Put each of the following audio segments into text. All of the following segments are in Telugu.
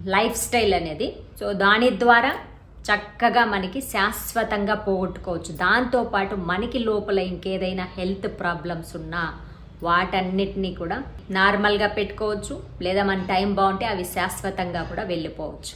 లైఫ్ స్టైల్ అనేది సో దాని ద్వారా చక్కగా మనకి శాశ్వతంగా పోగొట్టుకోవచ్చు దాంతోపాటు మనకి లోపల ఇంకేదైనా హెల్త్ ప్రాబ్లమ్స్ ఉన్నా వాటన్నిటినీ కూడా నార్మల్గా పెట్టుకోవచ్చు లేదా మన టైం బాగుంటే అవి శాశ్వతంగా కూడా వెళ్ళిపోవచ్చు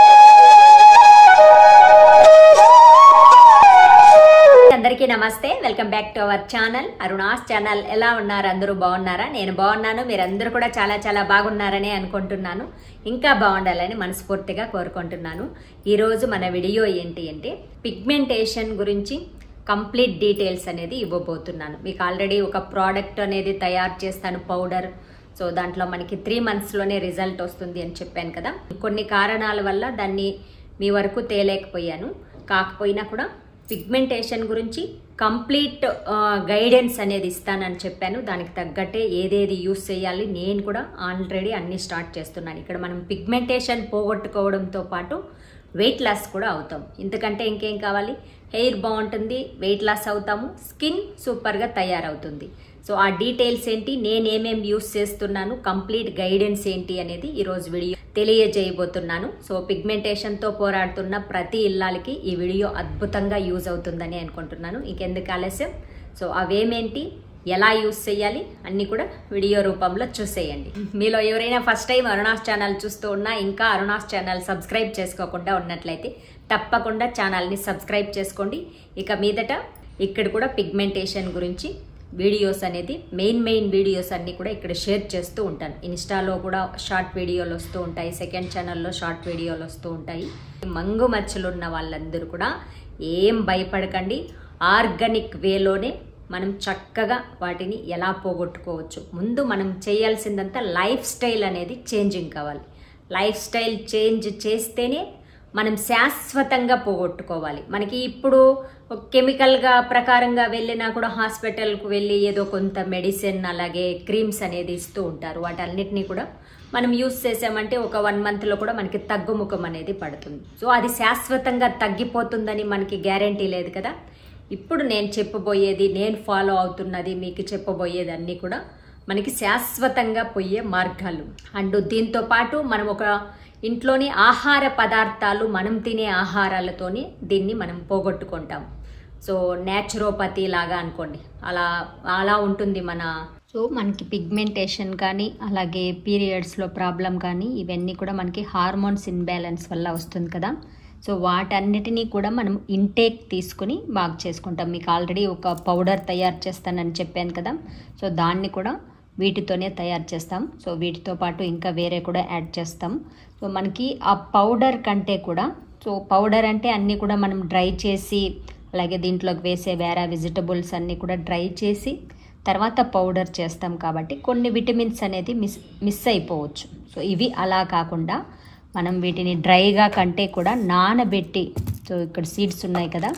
అందరికీ నమస్తే welcome back to our channel Aruna's channel ఎలా ఉన్నారు అందరూ బాగున్నారా నేను బాగున్నాను మీరందరూ కూడా చాలా చాలా బాగున్నారని అనుకుంటున్నాను ఇంకా బాగుండాలని మనస్ఫూర్తిగా కోరుకుంటున్నాను ఈరోజు మన వీడియో ఏంటి అంటే పిగ్మెంటేషన్ గురించి కంప్లీట్ డీటెయిల్స్ అనేది ఇవ్వబోతున్నాను మీకు ఆల్రెడీ ఒక ప్రోడక్ట్ అనేది తయారు చేస్తాను పౌడర్ సో దాంట్లో మనకి త్రీ మంత్స్లోనే రిజల్ట్ వస్తుంది అని చెప్పాను కదా కొన్ని కారణాల వల్ల దాన్ని మీ వరకు తేలేకపోయాను కాకపోయినా కూడా పిగ్మెంటేషన్ గురించి కంప్లీట్ గైడెన్స్ అనేది ఇస్తానని చెప్పాను దానికి తగ్గట్టే ఏదేది యూస్ చేయాలి నేను కూడా ఆల్రెడీ అన్ని స్టార్ట్ చేస్తున్నాను ఇక్కడ మనం పిగ్మెంటేషన్ పోగొట్టుకోవడంతో పాటు వెయిట్ లాస్ కూడా అవుతాం ఎందుకంటే ఇంకేం కావాలి హెయిర్ బాగుంటుంది వెయిట్ లాస్ అవుతాము స్కిన్ సూపర్గా తయారవుతుంది సో ఆ డీటెయిల్స్ ఏంటి నేనేమేం యూస్ చేస్తున్నాను కంప్లీట్ గైడెన్స్ ఏంటి అనేది ఈరోజు వీడియో తెలియజేయబోతున్నాను సో పిగ్మెంటేషన్తో పోరాడుతున్న ప్రతి ఇల్లాలకి ఈ వీడియో అద్భుతంగా యూజ్ అవుతుందని అనుకుంటున్నాను ఇంకెందుకు ఆలస్యం సో అవేమేంటి ఎలా యూస్ చేయాలి అన్నీ కూడా వీడియో రూపంలో చూసేయండి మీలో ఎవరైనా ఫస్ట్ టైం అరుణాస్ ఛానల్ చూస్తూ ఉన్నా ఇంకా అరుణాస్ ఛానల్ సబ్స్క్రైబ్ చేసుకోకుండా ఉన్నట్లయితే తప్పకుండా ఛానల్ని సబ్స్క్రైబ్ చేసుకోండి ఇక మీదట ఇక్కడ కూడా పిగ్మెంటేషన్ గురించి వీడియోస్ అనేది మెయిన్ మెయిన్ వీడియోస్ అన్నీ కూడా ఇక్కడ షేర్ చేస్తూ ఉంటాను ఇన్స్టాలో కూడా షార్ట్ వీడియోలు వస్తూ ఉంటాయి సెకండ్ ఛానల్లో షార్ట్ వీడియోలు వస్తూ ఉంటాయి మంగు మచ్చలు ఉన్న వాళ్ళందరూ కూడా ఏం భయపడకండి ఆర్గానిక్ వేలోనే మనం చక్కగా వాటిని ఎలా పోగొట్టుకోవచ్చు ముందు మనం చేయాల్సిందంతా లైఫ్ స్టైల్ అనేది చేంజింగ్ కావాలి లైఫ్ స్టైల్ చేంజ్ చేస్తేనే మనం శాశ్వతంగా పోగొట్టుకోవాలి మనకి ఇప్పుడు కెమికల్గా ప్రకారంగా వెళ్ళినా కూడా హాస్పిటల్కు వెళ్ళి ఏదో కొంత మెడిసిన్ అలాగే క్రీమ్స్ అనేది ఇస్తూ ఉంటారు వాటన్నిటినీ కూడా మనం యూస్ చేసామంటే ఒక వన్ మంత్లో కూడా మనకి తగ్గుముఖం అనేది పడుతుంది సో అది శాశ్వతంగా తగ్గిపోతుందని మనకి గ్యారంటీ లేదు కదా ఇప్పుడు నేను చెప్పబోయేది నేను ఫాలో అవుతున్నది మీకు చెప్పబోయేది అన్నీ కూడా మనకి శాశ్వతంగా పోయే మార్గాలు అండ్ దీంతో పాటు మనం ఒక ఇంట్లోని ఆహార పదార్థాలు మనం తినే ఆహారాలతోనే దీన్ని మనం పోగొట్టుకుంటాం సో న్యాచురోపతి లాగా అనుకోండి అలా అలా ఉంటుంది మన సో మనకి పిగ్మెంటేషన్ కానీ అలాగే పీరియడ్స్లో ప్రాబ్లం కానీ ఇవన్నీ కూడా మనకి హార్మోన్స్ ఇన్బ్యాలెన్స్ వల్ల వస్తుంది కదా సో వాటన్నిటినీ కూడా మనం ఇంటేక్ తీసుకుని బాగా చేసుకుంటాం మీకు ఆల్రెడీ ఒక పౌడర్ తయారు చేస్తానని చెప్పాను కదా సో దాన్ని కూడా వీటితోనే తయారు చేస్తాం సో వీటితో పాటు ఇంకా వేరే కూడా యాడ్ చేస్తాం సో మనకి ఆ పౌడర్ కంటే కూడా సో పౌడర్ అంటే అన్నీ కూడా మనం డ్రై చేసి అలాగే దీంట్లోకి వేసే వేరే వెజిటబుల్స్ అన్నీ కూడా డ్రై చేసి తర్వాత పౌడర్ చేస్తాం కాబట్టి కొన్ని విటమిన్స్ అనేది మిస్ మిస్ అయిపోవచ్చు సో ఇవి అలా కాకుండా మనం వీటిని డ్రైగా కంటే కూడా నానబెట్టి సో ఇక్కడ సీడ్స్ ఉన్నాయి కదా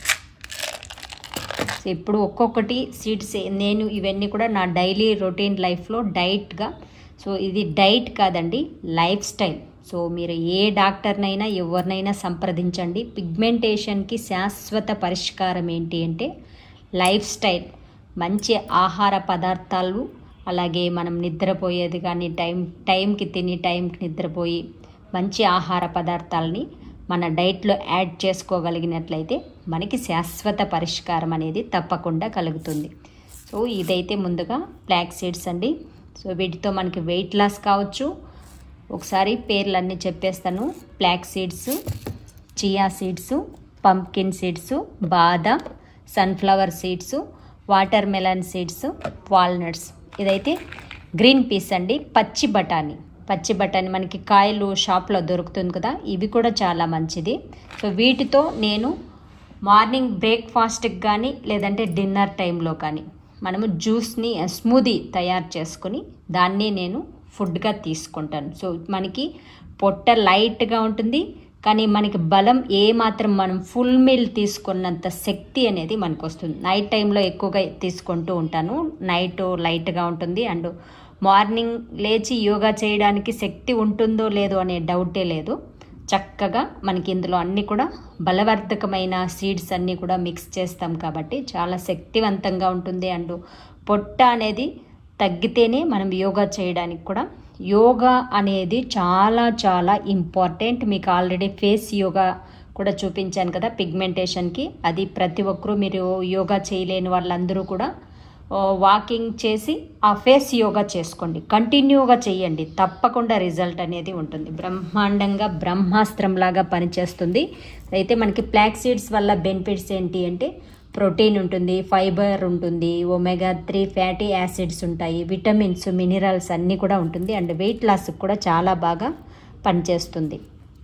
సో ఇప్పుడు ఒక్కొక్కటి సీడ్స్ నేను ఇవన్నీ కూడా నా డైలీ రొటీన్ లైఫ్లో డైట్గా సో ఇది డైట్ కాదండి లైఫ్ స్టైల్ సో మీరు ఏ డాక్టర్నైనా ఎవరినైనా సంప్రదించండి పిగ్మెంటేషన్కి శాశ్వత పరిష్కారం ఏంటి అంటే లైఫ్ స్టైల్ మంచి ఆహార పదార్థాలు అలాగే మనం నిద్రపోయేది కానీ టైం టైంకి తిని టైంకి నిద్రపోయి మంచి ఆహార పదార్థాలని మన డైట్లో యాడ్ చేసుకోగలిగినట్లయితే మనకి శాశ్వత పరిష్కారం అనేది తప్పకుండా కలుగుతుంది సో ఇదైతే ముందుగా బ్లాక్ సీడ్స్ అండి సో వీటితో మనకి వెయిట్ లాస్ కావచ్చు ఒకసారి పేర్లన్నీ చెప్పేస్తాను black seeds chia seeds pumpkin seeds బాదం sunflower seeds watermelon seeds walnuts ఇదైతే గ్రీన్ పీస్ అండి పచ్చి బఠానీ పచ్చి బఠానీ మనకి కాయలు షాప్లో దొరుకుతుంది కదా ఇవి కూడా చాలా మంచిది సో వీటితో నేను మార్నింగ్ బ్రేక్ఫాస్ట్కి కానీ లేదంటే డిన్నర్ టైంలో కానీ మనము జ్యూస్ని స్మూదీ తయారు చేసుకొని దాన్ని నేను ఫుడ్గా తీసుకుంటాను సో మనకి పొట్ట లైట్గా ఉంటుంది కానీ మనకి బలం ఏ మాత్రం మనం ఫుల్ మీల్ తీసుకున్నంత శక్తి అనేది మనకు వస్తుంది నైట్ టైంలో ఎక్కువగా తీసుకుంటూ ఉంటాను నైట్ లైట్గా ఉంటుంది అండ్ మార్నింగ్ లేచి యోగా చేయడానికి శక్తి ఉంటుందో లేదో అనే డౌటే లేదు చక్కగా మనకి ఇందులో అన్నీ కూడా బలవర్ధకమైన సీడ్స్ అన్నీ కూడా మిక్స్ చేస్తాం కాబట్టి చాలా శక్తివంతంగా ఉంటుంది అండ్ పొట్ట అనేది తగ్గితేనే మనం యోగా చేయడానికి కూడా యోగా అనేది చాలా చాలా ఇంపార్టెంట్ మీకు ఆల్రెడీ ఫేస్ యోగా కూడా చూపించాను కదా పిగ్మెంటేషన్కి అది ప్రతి ఒక్కరూ మీరు యోగా చేయలేని వాళ్ళందరూ కూడా వాకింగ్ చేసి ఆ ఫేస్ యోగా చేసుకోండి కంటిన్యూగా చేయండి తప్పకుండా రిజల్ట్ అనేది ఉంటుంది బ్రహ్మాండంగా బ్రహ్మాస్త్రంలాగా పనిచేస్తుంది అయితే మనకి ఫ్లాక్ సీడ్స్ వల్ల బెనిఫిట్స్ ఏంటి అంటే ప్రోటీన్ ఉంటుంది ఫైబర్ ఉంటుంది ఒమేగా త్రీ ఫ్యాటీ యాసిడ్స్ ఉంటాయి విటమిన్స్ మినరల్స్ అన్నీ కూడా ఉంటుంది అండ్ వెయిట్ లాస్కి కూడా చాలా బాగా పనిచేస్తుంది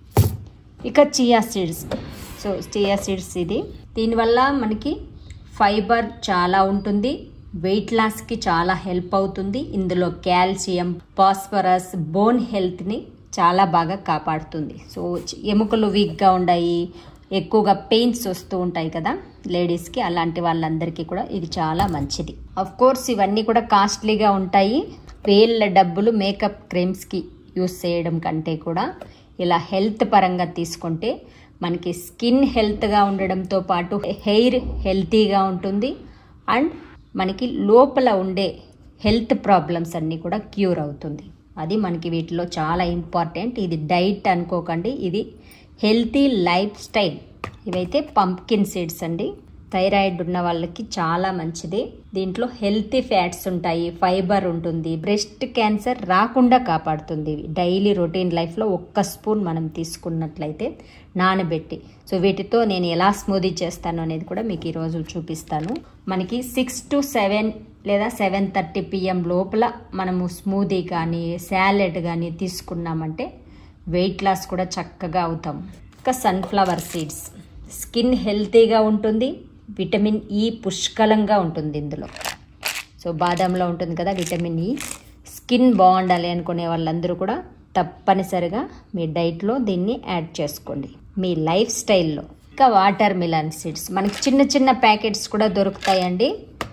ఇక chia seeds so chia seeds ఇది దీనివల్ల మనకి ఫైబర్ చాలా ఉంటుంది వెయిట్ లాస్కి చాలా హెల్ప్ అవుతుంది ఇందులో కాల్షియం ఫాస్ఫరస్ బోన్ హెల్త్ని చాలా బాగా కాపాడుతుంది సో ఎముకలు వీక్గా ఉన్నాయి ఎక్కువగా పెయిన్స్ వస్తూ ఉంటాయి కదా లేడీస్కి అలాంటి వాళ్ళందరికీ కూడా ఇది చాలా మంచిది అఫ్ కోర్స్ ఇవన్నీ కూడా కాస్ట్లీగా ఉంటాయి వేళ్ళ డబ్బులు మేకప్ క్రీమ్స్కి యూస్ చేయడం కంటే కూడా ఇలా హెల్త్ పరంగా తీసుకుంటే మనకి స్కిన్ హెల్త్గా ఉండడంతో పాటు హెయిర్ హెల్తీగా ఉంటుంది అండ్ మనకి లోపల ఉండే హెల్త్ ప్రాబ్లమ్స్ అన్నీ కూడా క్యూర్ అవుతుంది అది మనకి వీటిలో చాలా ఇంపార్టెంట్ ఇది డైట్ అనుకోకండి ఇది హెల్తీ లైఫ్ స్టైల్ ఇవైతే పంప్కిన్ సీడ్స్ అండి థైరాయిడ్ ఉన్న వాళ్ళకి చాలా మంచిది దీంట్లో హెల్తీ ఫ్యాట్స్ ఉంటాయి ఫైబర్ ఉంటుంది బ్రెస్ట్ క్యాన్సర్ రాకుండా కాపాడుతుంది డైలీ రొటీన్ లైఫ్లో ఒక్క స్పూన్ మనం తీసుకున్నట్లయితే నానబెట్టి సో వీటితో నేను ఎలా స్మూదీ చేస్తాను అనేది కూడా మీకు ఈరోజు చూపిస్తాను మనకి సిక్స్ టు సెవెన్ లేదా సెవెన్ థర్టీ పిఎం లోపల మనము స్మూదీ కానీ సాలెడ్ కానీ తీసుకున్నామంటే వెయిట్ లాస్ కూడా చక్కగా అవుతాం ఇంకా సన్ఫ్లవర్ సీడ్స్ స్కిన్ హెల్తీగా ఉంటుంది విటమిన్ ఈ పుష్కలంగా ఉంటుంది ఇందులో సో బాదంలో ఉంటుంది కదా విటమిన్ ఈ స్కిన్ బాగుండాలి అనుకునే వాళ్ళందరూ కూడా తప్పనిసరిగా మీ డైట్లో దీన్ని యాడ్ చేసుకోండి మీ లైఫ్ స్టైల్లో ఇంకా వాటర్ మిలన్ సీడ్స్ మనకి చిన్న చిన్న ప్యాకెట్స్ కూడా దొరుకుతాయండి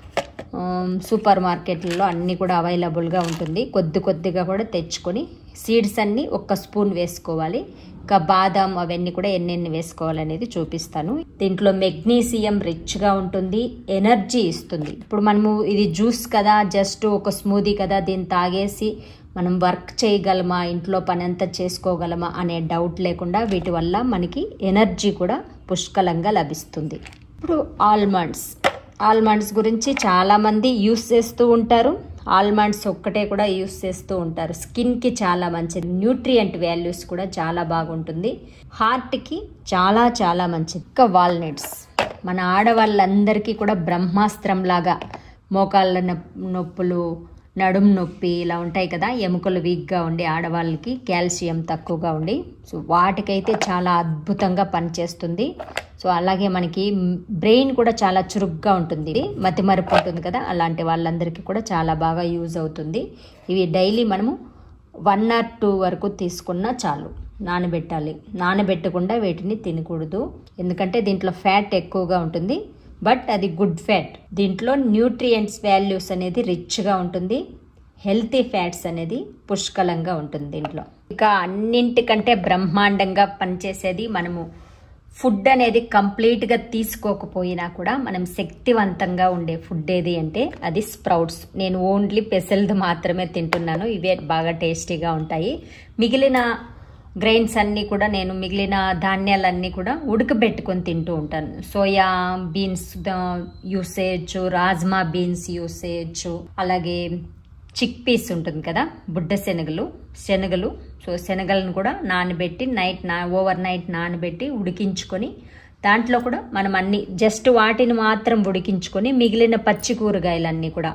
సూపర్ మార్కెట్లలో అన్నీ కూడా అవైలబుల్గా ఉంటుంది కొద్ది కొద్దిగా కూడా తెచ్చుకొని సీడ్స్ అన్నీ ఒక్క స్పూన్ వేసుకోవాలి ఇంకా బాదం అవన్నీ కూడా ఎన్నెన్ని వేసుకోవాలనేది చూపిస్తాను దీంట్లో మెగ్నీషియం రిచ్గా ఉంటుంది ఎనర్జీ ఇస్తుంది ఇప్పుడు మనము ఇది జ్యూస్ కదా జస్ట్ ఒక స్మూదీ కదా దీన్ని తాగేసి మనం వర్క్ చేయగలమా ఇంట్లో పని అంతా చేసుకోగలమా అనే డౌట్ లేకుండా వీటి వల్ల మనకి ఎనర్జీ కూడా పుష్కలంగా లభిస్తుంది ఇప్పుడు ఆల్మండ్స్ ఆల్మండ్స్ గురించి చాలామంది యూస్ చేస్తూ ఉంటారు ఆల్మండ్స్ ఒక్కటే కూడా యూస్ చేస్తూ ఉంటారు స్కిన్కి చాలా మంచిది న్యూట్రియంట్ వాల్యూస్ కూడా చాలా బాగుంటుంది హార్ట్కి చాలా చాలా మంచిది ఇంకా వాల్నట్స్ మన ఆడవాళ్ళందరికీ కూడా బ్రహ్మాస్త్రం లాగా మోకాళ్ళ నొప్పులు నడుము నొప్పి ఇలా ఉంటాయి కదా ఎముకలు వీక్గా ఉండి ఆడవాళ్ళకి కాల్షియం తక్కువగా ఉండి సో వాటికైతే చాలా అద్భుతంగా పనిచేస్తుంది సో అలాగే మనకి బ్రెయిన్ కూడా చాలా చురుగ్గా ఉంటుంది మతిమరుపు ఉంటుంది కదా అలాంటి వాళ్ళందరికీ కూడా చాలా బాగా యూజ్ అవుతుంది ఇవి డైలీ మనము వన్ ఆర్ టూ వరకు తీసుకున్నా చాలు నానబెట్టాలి నానబెట్టకుండా వీటిని తినకూడదు ఎందుకంటే దీంట్లో ఫ్యాట్ ఎక్కువగా ఉంటుంది బట్ అది గుడ్ ఫ్యాట్ దీంట్లో న్యూట్రియంట్స్ వాల్యూస్ అనేది రిచ్గా ఉంటుంది హెల్తీ ఫ్యాట్స్ అనేది పుష్కలంగా ఉంటుంది దీంట్లో ఇక అన్నింటికంటే బ్రహ్మాండంగా పనిచేసేది మనము ఫుడ్ అనేది కంప్లీట్గా తీసుకోకపోయినా కూడా మనం శక్తివంతంగా ఉండే ఫుడ్ ఏది అంటే అది స్ప్రౌట్స్ నేను ఓన్లీ పెసల్ది మాత్రమే తింటున్నాను ఇవే బాగా టేస్టీగా ఉంటాయి మిగిలిన గ్రెయిన్స్ అన్నీ కూడా నేను మిగిలిన ధాన్యాలన్నీ కూడా ఉడకబెట్టుకొని తింటూ ఉంటాను సోయా బీన్స్ యూస్ చేయొచ్చు రాజ్మా బీన్స్ యూస్ చేయొచ్చు అలాగే చిక్ పీస్ ఉంటుంది కదా బుడ్డ శనగలు శనగలు సో శనగలను కూడా నానబెట్టి నైట్ నా ఓవర్ నైట్ నానబెట్టి ఉడికించుకొని దాంట్లో కూడా మనం అన్ని జస్ట్ వాటిని మాత్రం ఉడికించుకొని మిగిలిన పచ్చి కూరగాయలన్నీ కూడా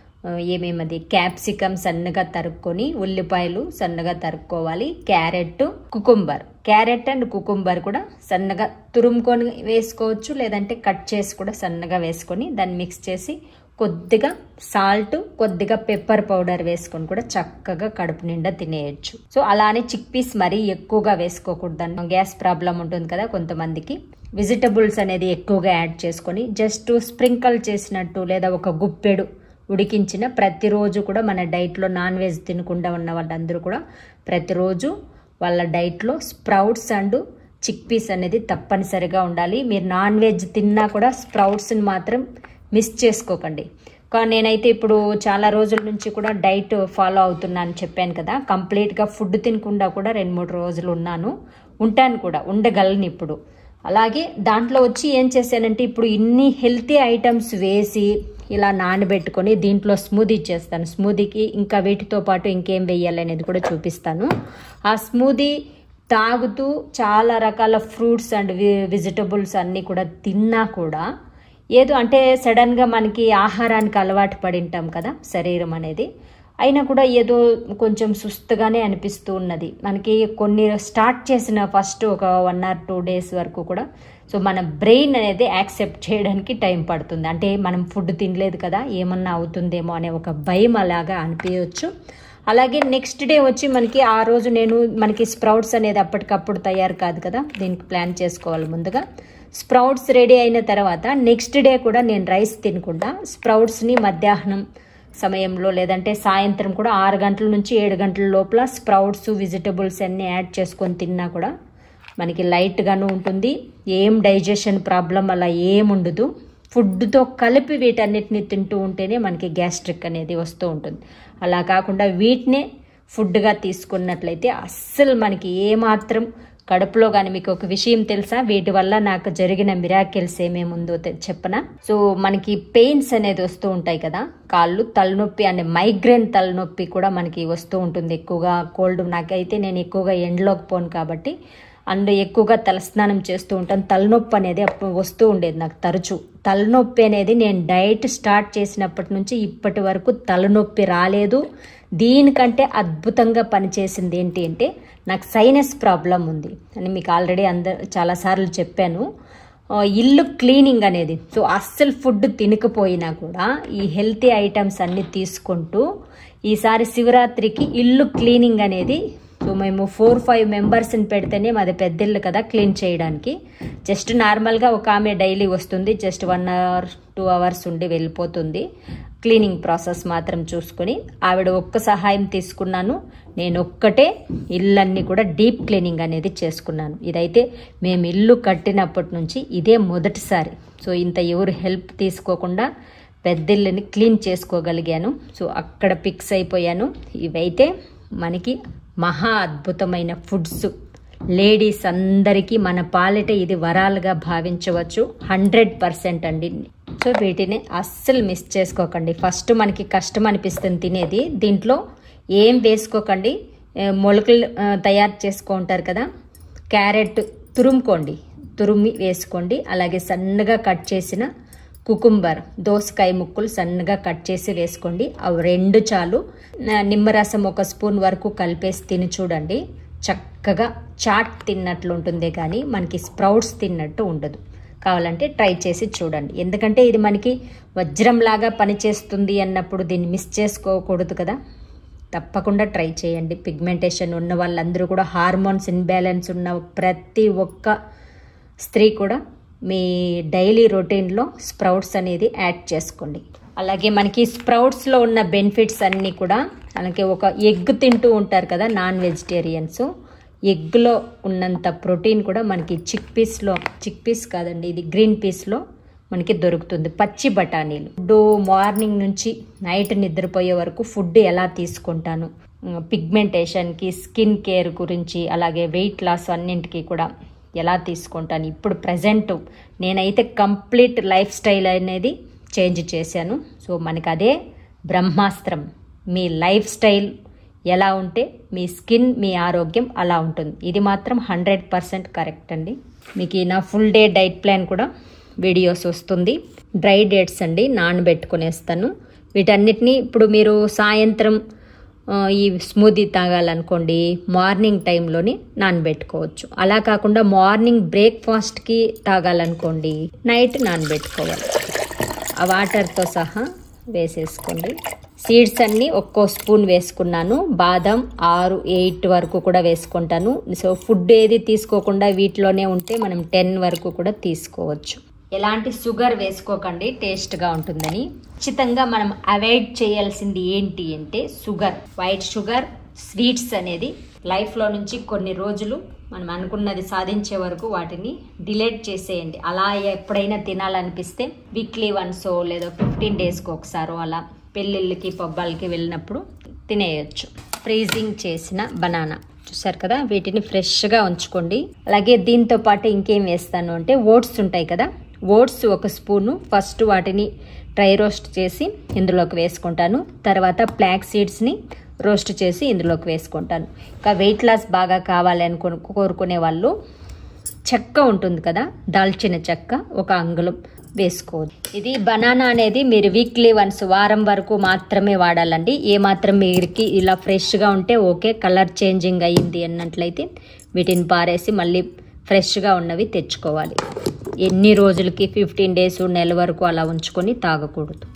ఏమేమది క్యాప్సికమ్ సన్నగా తరుక్కొని ఉల్లిపాయలు సన్నగా తరుక్కోవాలి carrot cucumber carrot and cucumber కూడా సన్నగా తురుముకొని వేసుకోవచ్చు లేదంటే కట్ చేసి కూడా సన్నగా వేసుకొని దాన్ని మిక్స్ చేసి కొద్దిగా సాల్ట్ కొద్దిగా పెప్పర్ పౌడర్ వేసుకొని కూడా చక్కగా కడుపు నిండా తినేయచ్చు సో అలానే చిక్ పీస్ మరీ ఎక్కువగా వేసుకోకూడదు గ్యాస్ ప్రాబ్లం ఉంటుంది కదా కొంతమందికి వెజిటబుల్స్ అనేది ఎక్కువగా యాడ్ చేసుకొని జస్ట్ స్ప్రింకల్ చేసినట్టు లేదా ఒక గుప్పెడు ఉడికించిన ప్రతిరోజు కూడా మన డైట్లో నాన్ వెజ్ తినకుండా ఉన్న వాళ్ళందరూ కూడా ప్రతిరోజు వాళ్ళ డైట్లో స్ప్రౌట్స్ అండ్ చిక్ పీస్ అనేది తప్పనిసరిగా ఉండాలి మీరు నాన్ వెజ్ తిన్నా కూడా స్ప్రౌట్స్ని మాత్రం మిస్ చేసుకోకండి కానీ నేనైతే ఇప్పుడు చాలా రోజుల నుంచి కూడా డైట్ ఫాలో అవుతున్నాను చెప్పాను కదా కంప్లీట్గా ఫుడ్ తినకుండా కూడా రెండు మూడు రోజులు ఉన్నాను ఉంటాను కూడా ఉండగలను ఇప్పుడు అలాగే దాంట్లో వచ్చి ఏం చేశానంటే ఇప్పుడు ఇన్ని హెల్తీ ఐటమ్స్ వేసి ఇలా నానబెట్టుకొని దీంట్లో స్మూదీ చేస్తాను స్మూదీకి ఇంకా వీటితో పాటు ఇంకేం వేయాలి అనేది కూడా చూపిస్తాను ఆ స్మూదీ తాగుతూ చాలా రకాల ఫ్రూట్స్ అండ్ వెజిటబుల్స్ అన్నీ కూడా తిన్నా కూడా ఏదో అంటే సడన్గా మనకి ఆహారానికి అలవాటు పడి ఉంటాం కదా శరీరం అనేది అయినా కూడా ఏదో కొంచెం సుస్తుగానే అనిపిస్తూ ఉన్నది మనకి కొన్ని స్టార్ట్ చేసిన ఫస్ట్ ఒక వన్ ఆర్ టూ డేస్ వరకు కూడా సో మన బ్రెయిన్ అనేది యాక్సెప్ట్ చేయడానికి టైం పడుతుంది అంటే మనం ఫుడ్ తినలేదు కదా ఏమన్నా అవుతుందేమో అనే ఒక భయం అలాగా అనిపించవచ్చు అలాగే నెక్స్ట్ డే వచ్చి మనకి ఆ రోజు నేను మనకి స్ప్రౌట్స్ అనేది అప్పటికప్పుడు తయారు కాదు కదా దీనికి ప్లాన్ చేసుకోవాలి ముందుగా స్ప్రౌట్స్ రెడీ అయిన తర్వాత నెక్స్ట్ డే కూడా నేను రైస్ తినకుండా స్ప్రౌట్స్ని మధ్యాహ్నం సమయంలో లేదంటే సాయంత్రం కూడా ఆరు గంటల నుంచి ఏడు గంటల లోపల స్ప్రౌట్స్ వెజిటబుల్స్ అన్నీ యాడ్ చేసుకొని తిన్నా కూడా మనకి లైట్గాను ఉంటుంది ఏం డైజెషన్ ప్రాబ్లం అలా ఏం ఉండదు ఫుడ్తో కలిపి వీటన్నిటిని తింటూ ఉంటేనే మనకి గ్యాస్ట్రిక్ అనేది వస్తూ ఉంటుంది అలా కాకుండా వీటినే ఫుడ్గా తీసుకున్నట్లయితే అస్సలు మనకి ఏమాత్రం కడుపులో కానీ మీకు ఒక విషయం తెలుసా వీటి వల్ల నాకు జరిగిన మిరాకిల్స్ ఏమేమి ఉందో తె- చెప్పనా సో మనకి పెయిన్స్ అనేది వస్తూ ఉంటాయి కదా కాళ్ళు తలనొప్పి అనే మైగ్రేన్ తలనొప్పి కూడా మనకి వస్తూ ఉంటుంది ఎక్కువగా కోల్డ్ నాకైతే నేను ఎక్కువగా ఎండలోకి పోను కాబట్టి అండ్ ఎక్కువగా తలస్నానం చేస్తూ ఉంటాను తలనొప్పి అనేది అప్పుడు వస్తూ ఉండేది నాకు తరచు తలనొప్పి అనేది నేను డైట్ స్టార్ట్ చేసినప్పటి నుంచి ఇప్పటి వరకు తలనొప్పి రాలేదు దీనికంటే అద్భుతంగా పనిచేసింది ఏంటి అంటే నాకు సైనస్ ప్రాబ్లం ఉంది అని మీకు ఆల్రెడీ అందరు చాలాసార్లు చెప్పాను ఆ, ఇల్లు క్లీనింగ్ అనేది సో అస్సలు ఫుడ్ తినకపోయినా కూడా ఈ హెల్తీ ఐటమ్స్ అన్ని తీసుకుంటూ ఈసారి శివరాత్రికి ఇల్లు క్లీనింగ్ అనేది సో మేము ఫోర్ ఫైవ్ మెంబర్స్ని పెడితేనే మాది పెద్ద ఇల్లు కదా క్లీన్ చేయడానికి జస్ట్ నార్మల్గా ఒక ఆమె డైలీ వస్తుంది just one hour two hours ఉండి వెళ్ళిపోతుంది క్లీనింగ్ ప్రాసెస్ మాత్రం చూసుకుని ఆవిడ ఒక్క సహాయం తీసుకున్నాను నేను ఒక్కటే ఇల్లన్నీ కూడా డీప్ క్లీనింగ్ అనేది చేసుకున్నాను ఇదైతే మేము ఇల్లు కట్టినప్పటి నుంచి ఇదే మొదటిసారి సో ఇంత ఎవరు హెల్ప్ తీసుకోకుండా పెద్దిల్లుని క్లీన్ చేసుకోగలిగాను సో అక్కడ ఫిక్స్ అయిపోయాను ఇవైతే మనకి మహా అద్భుతమైన ఫుడ్స్ లేడీస్ అందరికీ మన పాలిట ఇది వరాలుగా భావించవచ్చు హండ్రెడ్ పర్సెంట్ అండి సో వీటిని అస్సలు మిస్ చేసుకోకండి ఫస్ట్ మనకి కష్టం అనిపిస్తుంది తినేది దీంట్లో ఏం వేసుకోకండి ఏ, మొలకలు ఆ, తయారు చేసుకుంటారు కదా క్యారెట్ తురుముకోండి తురుమి వేసుకోండి అలాగే సన్నగా కట్ చేసిన కుకుంబర్ దోసకాయ ముక్కలు సన్నగా కట్ చేసి వేసుకోండి అవి రెండు చాలు నా నిమ్మరసం ఒక స్పూన్ వరకు కలిపేసి తిని చూడండి చక్కగా చాట్ తిన్నట్లు ఉంటుంది కానీ మనకి స్ప్రౌట్స్ తిన్నట్టు ఉండదు కావాలంటే ట్రై చేసి చూడండి ఎందుకంటే ఇది మనకి వజ్రంలాగా పనిచేస్తుంది అన్నప్పుడు దీన్ని మిస్ చేసుకోకూడదు కదా తప్పకుండా ట్రై చేయండి పిగ్మెంటేషన్ ఉన్న వాళ్ళందరూ కూడా హార్మోన్స్ ఇన్బ్యాలెన్స్ ఉన్న ప్రతి ఒక్క స్త్రీ కూడా మీ డైలీ రొటీన్లో స్ప్రౌట్స్ అనేది యాడ్ చేసుకోండి అలాగే మనకి స్ప్రౌట్స్లో ఉన్న బెనిఫిట్స్ అన్నీ కూడా అలాగే ఒక ఎగ్ తింటూ ఉంటారు కదా నాన్ వెజిటేరియన్స్ ఎగ్లో ఉన్నంత ప్రోటీన్ కూడా మనకి చిక్ పీస్లో చిక్ పీస్ కాదండి ఇది గ్రీన్ పీస్లో మనకి దొరుకుతుంది పచ్చి బఠానీలు ఫుడ్ మార్నింగ్ నుంచి నైట్ నిద్రపోయే వరకు ఫుడ్ ఎలా తీసుకుంటాను పిగ్మెంటేషన్కి స్కిన్ కేర్ గురించి అలాగే వెయిట్ లాస్ అన్నింటికి కూడా ఎలా తీసుకుంటాను ఇప్పుడు ప్రజెంట్ నేనైతే కంప్లీట్ లైఫ్ స్టైల్ అనేది చేంజ్ చేశాను సో మనకి అదే బ్రహ్మాస్త్రం మీ లైఫ్ స్టైల్ ఎలా ఉంటే మీ స్కిన్ మీ ఆరోగ్యం అలా ఉంటుంది ఇది మాత్రం హండ్రెడ్ పర్సెంట్ కరెక్ట్ అండి మీకు ఈ నా ఫుల్ డే డైట్ ప్లాన్ కూడా వీడియోస్ వస్తుంది డ్రై డేట్స్ అండి నానబెట్టుకునేస్తాను వీటన్నిటిని ఇప్పుడు మీరు సాయంత్రం ఆ, ఈ స్మూదీ తాగాలనుకోండి మార్నింగ్ టైంలోని నానబెట్టుకోవచ్చు అలా కాకుండా మార్నింగ్ బ్రేక్ఫాస్ట్కి తాగాలనుకోండి నైట్ నానబెట్టుకోవాలి ఆ వాటర్తో సహా వేసేసుకోండి సీడ్స్ అన్నీ ఒక్కో స్పూన్ వేసుకున్నాను బాదం ఆరు ఎయిట్ వరకు కూడా వేసుకుంటాను సో ఫుడ్ ఏది తీసుకోకుండా వీటిలోనే ఉంటే మనం టెన్ వరకు కూడా తీసుకోవచ్చు ఎలాంటి షుగర్ వేసుకోకండి టేస్ట్గా ఉంటుందని ఖచ్చితంగా మనం అవాయిడ్ చేయాల్సింది ఏంటి అంటే షుగర్ వైట్ షుగర్ స్వీట్స్ అనేది లైఫ్లో నుంచి కొన్ని రోజులు మనం అనుకున్నది సాధించే వరకు వాటిని డిలేట్ చేసేయండి అలా ఎప్పుడైనా తినాలనిపిస్తే వీక్లీ వన్సో లేదా ఫిఫ్టీన్ డేస్కి ఒకసారో అలా పెళ్ళిళ్ళకి పబ్బాలకి వెళ్ళినప్పుడు తినేయచ్చు ఫ్రీజింగ్ చేసిన బనానా చూసారు కదా వీటిని ఫ్రెష్గా ఉంచుకోండి అలాగే దీంతో పాటు ఇంకేం వేస్తాను అంటే ఓట్స్ ఉంటాయి కదా ఓట్స్ ఒక స్పూను ఫస్ట్ వాటిని డ్రై రోస్ట్ చేసి ఇందులోకి వేసుకుంటాను తర్వాత బ్లాక్ సీడ్స్ని రోస్ట్ చేసి ఇందులోకి వేసుకుంటాను ఇంకా వెయిట్ లాస్ బాగా కావాలి అనుకో కోరుకునే వాళ్ళు చెక్క ఉంటుంది కదా దాల్చిన చెక్క ఒక అంగుళం వేసుకోవద్దు ఇది బనానా అనేది మీరు వీక్లీ వన్స్ వారం వరకు మాత్రమే వాడాలండి ఏ మాత్రం మీరికి ఇలా ఫ్రెష్గా ఉంటే ఓకే కలర్ చేంజింగ్ అయ్యింది అన్నట్లయితే వీటిని పారేసి మళ్ళీ ఫ్రెష్గా ఉన్నవి తెచ్చుకోవాలి ఎన్ని రోజులకి ఫిఫ్టీన్ డేస్ నెల వరకు అలా ఉంచుకొని తాగకూడదు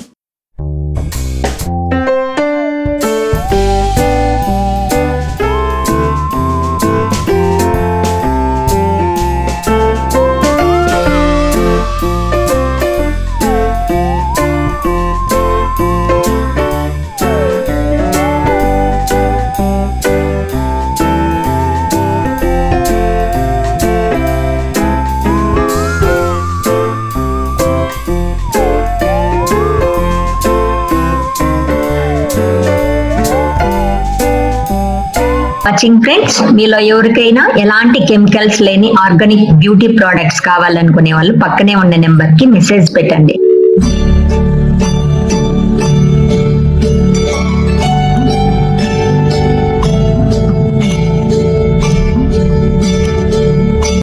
వాచింగ్ ఫ్రెండ్స్ మీలో ఎవరికైనా ఎలాంటి కెమికల్స్ లేని ఆర్గానిక్ బ్యూటీ ప్రోడక్ట్స్ కావాలనుకునే వాళ్ళు పక్కనే ఉన్న నెంబర్ కి మెసేజ్ పెట్టండి